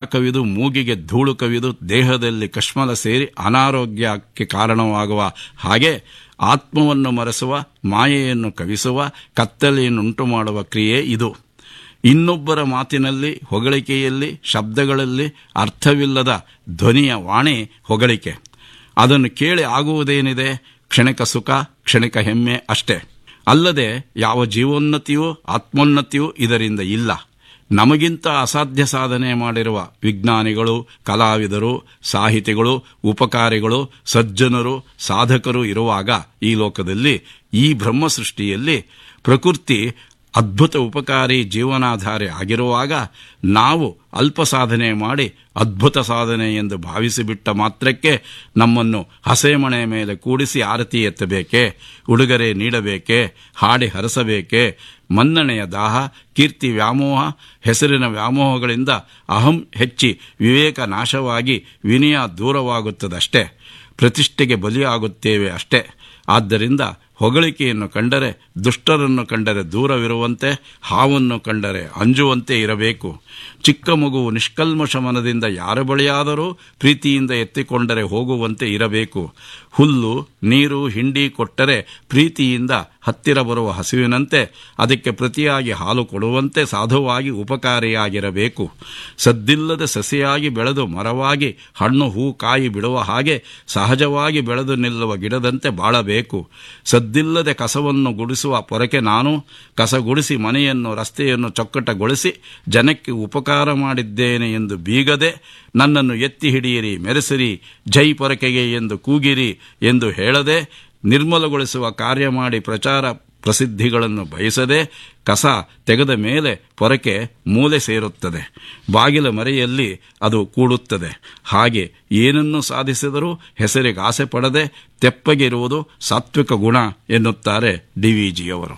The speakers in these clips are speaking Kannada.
ಕವಿದು ಮೂಗಿಗೆ ಧೂಳು ಕವಿದು ದೇಹದಲ್ಲಿ ಕಶ್ಮಲ ಸೇರಿ ಅನಾರೋಗ್ಯಕ್ಕೆ ಕಾರಣವಾಗುವ ಹಾಗೆ ಆತ್ಮವನ್ನು ಮರೆಸುವ ಮಾಯೆಯನ್ನು ಕವಿಸುವ ಕತ್ತಲೆಯನ್ನುಂಟು ಮಾಡುವ ಕ್ರಿಯೆ ಇದು ಇನ್ನೊಬ್ಬರ ಮಾತಿನಲ್ಲಿ ಹೊಗಳಿಕೆಯಲ್ಲಿ ಶಬ್ದಗಳಲ್ಲಿ ಅರ್ಥವಿಲ್ಲದ ಧ್ವನಿಯ ವಾಣಿ ಹೊಗಳಿಕೆ ಅದನ್ನು ಕೇಳಿ ಆಗುವುದೇನಿದೆ ಕ್ಷಣಿಕ ಸುಖ ಕ್ಷಣಿಕ ಹೆಮ್ಮೆ ಅಷ್ಟೇ ಅಲ್ಲದೆ ಯಾವ ಜೀವೋನ್ನತಿಯೂ ಆತ್ಮೋನ್ನತಿಯೂ ಇದರಿಂದ ಇಲ್ಲ ನಮಗಿಂತ ಅಸಾಧ್ಯ ಸಾಧನೆ ಮಾಡಿರುವ ವಿಜ್ಞಾನಿಗಳು ಕಲಾವಿದರು ಸಾಹಿತಿಗಳು ಉಪಕಾರಿಗಳು ಸಜ್ಜನರು ಸಾಧಕರು ಇರುವಾಗ ಈ ಲೋಕದಲ್ಲಿ ಈ ಬ್ರಹ್ಮ ಸೃಷ್ಟಿಯಲ್ಲಿ ಪ್ರಕೃತಿ ಅದ್ಭುತ ಉಪಕಾರಿ ಜೀವನಾಧಾರೆ ಆಗಿರುವಾಗ ನಾವು ಅಲ್ಪ ಸಾಧನೆ ಮಾಡಿ ಅದ್ಭುತ ಸಾಧನೆ ಎಂದು ಭಾವಿಸಿಬಿಟ್ಟ ಮಾತ್ರಕ್ಕೆ ನಮ್ಮನ್ನು ಹಸೆಮಣೆ ಮೇಲೆ ಕೂಡಿಸಿ ಆರತಿ ಎತ್ತಬೇಕೆ ಉಡುಗೊರೆ ನೀಡಬೇಕೆ ಹಾಡಿ ಹರಸಬೇಕೆ ಮನ್ನಣೆಯ ದಾಹ ಕೀರ್ತಿ ವ್ಯಾಮೋಹ ಹೆಸರಿನ ವ್ಯಾಮೋಹಗಳಿಂದ ಅಹಂ ಹೆಚ್ಚಿ ವಿವೇಕ ನಾಶವಾಗಿ ವಿನಯ ದೂರವಾಗುತ್ತದಷ್ಟೇ ಪ್ರತಿಷ್ಠೆಗೆ ಬಲಿಯಾಗುತ್ತೇವೆ ಅಷ್ಟೇ ಆದ್ದರಿಂದ ಹೊಗಳಿಕೆಯನ್ನು ಕಂಡರೆ ದುಷ್ಟರನ್ನು ಕಂಡರೆ ದೂರವಿರುವಂತೆ ಹಾವನ್ನು ಕಂಡರೆ ಅಂಜುವಂತೆ ಇರಬೇಕು ಚಿಕ್ಕ ಮಗುವು ನಿಷ್ಕಲ್ಮಶ ಮನದಿಂದ ಯಾರ ಬಳಿಯಾದರೂ ಪ್ರೀತಿಯಿಂದ ಎತ್ತಿಕೊಂಡರೆ ಹೋಗುವಂತೆ ಇರಬೇಕು ಹುಲ್ಲು ನೀರು ಹಿಂಡಿ ಕೊಟ್ಟರೆ ಪ್ರೀತಿಯಿಂದ ಹತ್ತಿರ ಬರುವ ಹಸುವಿನಂತೆ ಅದಕ್ಕೆ ಪ್ರತಿಯಾಗಿ ಹಾಲು ಕೊಡುವಂತೆ ಸಾಧುವಾಗಿ ಉಪಕಾರಿಯಾಗಿರಬೇಕು ಸದ್ದಿಲ್ಲದ ಸಸಿಯಾಗಿ ಬೆಳೆದು ಮರವಾಗಿ ಹಣ್ಣು ಹೂ ಕಾಯಿ ಬಿಡುವ ಹಾಗೆ ಸಹಜವಾಗಿ ಬೆಳೆದು ನಿಲ್ಲುವ ಗಿಡದಂತೆ ಬಾಳಬೇಕು ಸದ್ದಿಲ್ಲದೆ ಕಸವನ್ನು ಗುಡಿಸುವ ಪೊರಕೆ ನಾನು ಕಸ ಗುಡಿಸಿ ಮನೆಯನ್ನು ರಸ್ತೆಯನ್ನು ಚೊಕ್ಕಟಗೊಳಿಸಿ ಜನಕ್ಕೆ ಉಪಕಾರ ಮಾಡಿದ್ದೇನೆ ಎಂದು ಬೀಗದೆ ನನ್ನನ್ನು ಎತ್ತಿ ಹಿಡಿಯಿರಿ ಮೆರೆಸಿರಿ ಜೈ ಪೊರಕೆಗೆ ಎಂದು ಕೂಗಿರಿ ಎಂದು ಹೇಳದೆ ನಿರ್ಮಲಗೊಳಿಸುವ ಕಾರ್ಯ ಮಾಡಿ ಪ್ರಚಾರ ಪ್ರಸಿದ್ಧಿಗಳನ್ನು ಬಯಸದೆ ಕಸ ತೆಗೆದ ಮೇಲೆ ಪೊರಕೆ ಮೂಲೆ ಸೇರುತ್ತದೆ ಬಾಗಿಲ ಮರೆಯಲ್ಲಿ ಅದು ಕೂಡುತ್ತದೆ ಹಾಗೆ ಏನನ್ನು ಸಾಧಿಸಿದರೂ ಹೆಸರಿಗೆ ಆಸೆ ಪಡದೆ ತೆಪ್ಪಗಿರುವುದು ಸಾತ್ವಿಕ ಗುಣ ಎನ್ನುತ್ತಾರೆ ಡಿವಿಜಿಯವರು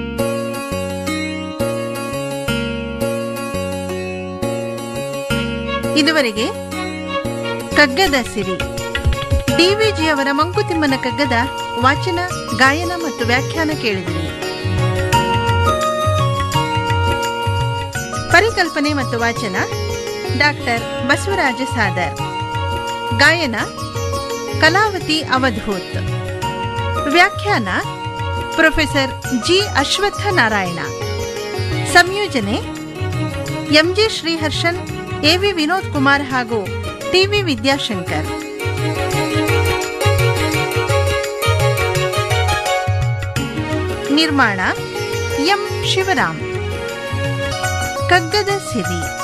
ಇದುವರೆಗೆ ಕಗ್ಗದ ಸಿರಿ ಡಿವಿಜಿಯವರ ಮಂಕುತಿಮ್ಮನ ಕಗ್ಗದ ವಾಚನ ಗಾಯನ ಮತ್ತು ವ್ಯಾಖ್ಯಾನ ಕೇಳಿದಿರಿ ಪರಿಕಲ್ಪನೆ ಮತ್ತು ವಾಚನ ಡಾಕ್ಟರ್ ಬಸವರಾಜ ಸಾದರ್ ಗಾಯನ ಕಲಾವತಿ ಅವಧೂತ್ ವ್ಯಾಖ್ಯಾನ ಪ್ರೊಫೆಸರ್ ಜಿ ಅಶ್ವತ್ಥ ನಾರಾಯಣ ಸಂಯೋಜನೆ ಎಂಜಿ ಶ್ರೀಹರ್ಷನ್ ಎವಿ ವಿನೋದ್ ಕುಮಾರ್ ಹಾಗೂ ಟಿವಿ ವಿದ್ಯಾಶಂಕರ್ ನಿರ್ಮಾಣ ಎಂ ಶಿವರಾಮ್ ಕಗ್ಗದ ಸಿರಿ